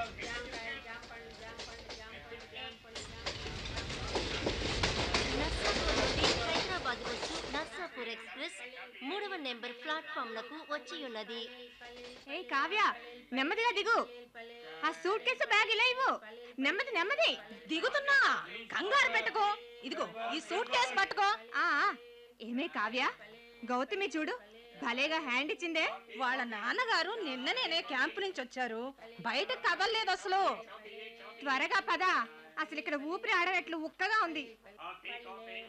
నర్సాపూర్ నుండి హైదరాబాద్ వచ్చు నర్సాపూర్ ఎక్స్ప్రెస్ మూడవ నెంబర్ ప్లాట్ఫామ్ లకు వచ్చి ఉన్నది ఏ కావ్య నెమ్మదిగా దిగు ఆ సూట్ కేసు బ్యాగ్ ఇలా ఇవ్వు నెమ్మది నెమ్మది దిగుతున్నా కంగారు పెట్టుకో ఇదిగో ఈ సూట్ కేసు పట్టుకో ఆ ఆ, ఏమే కావ్య గౌతమి చూడు భలేగా హ్యాండ్ ఇచ్చిందే వాళ్ళ నాన్నగారు నిన్ననే క్యాంపు నుంచి వచ్చారు బయట కదలలేదు అసలు త్వరగా పద అసలు ఇక్కడ ఊపిరి ఆడనట్లు ఉక్కగా ఉంది